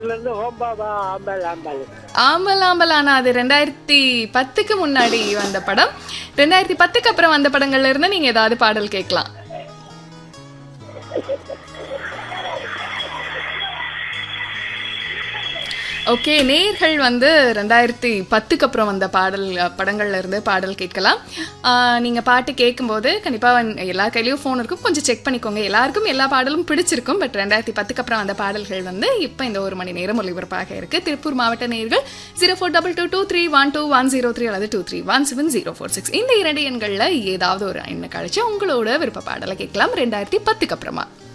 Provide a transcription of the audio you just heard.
இருந்து ஹோம்பாபா ஆம்பல் ஆம்பல் ஆம்பல் ஆம்பல் ஆனா அது ரெண்டாயிரத்தி பத்துக்கு முன்னாடி வந்த படம் ரெண்டாயிரத்தி பத்துக்கு அப்புறம் வந்த படங்கள்ல இருந்து நீங்க ஏதாவது பாடல் கேட்கலாம் ஓகே நேர்கள் வந்து ரெண்டாயிரத்தி பத்துக்கு அப்புறம் வந்த பாடல் அஹ், படங்கள்ல இருந்து பாடல் கேட்கலாம் ஆஹ், நீங்க பாட்டு கேட்கும்போது கண்டிப்பா வந்து எல்லா கையிலயும் ஃபோன் இருக்கும் கொஞ்சம் செக் பண்ணிக்கோங்க எல்லாருக்கும் எல்லா பாடலும் பிடிச்சிருக்கும் பட் ரெண்டாயிரத்தி பத்துக்கு அப்புறம் வந்த பாடல்கள் வந்து இப்போ இந்த ஒரு மணி நேரம் ஒளிபரப்பாக இருக்கு திருப்பூர் மாவட்ட நேர்கள் zero four double two two three one two one zero three அல்லது two three one seven zero four six இந்த இரண்டு எண்களில் ஏதாவது ஒரு எண்ணை கழிச்சு உங்களோட விருப்ப பாடலை கேட்கலாம் ரெண்டாயிரத்தி பத்துக்கு அப்புறமா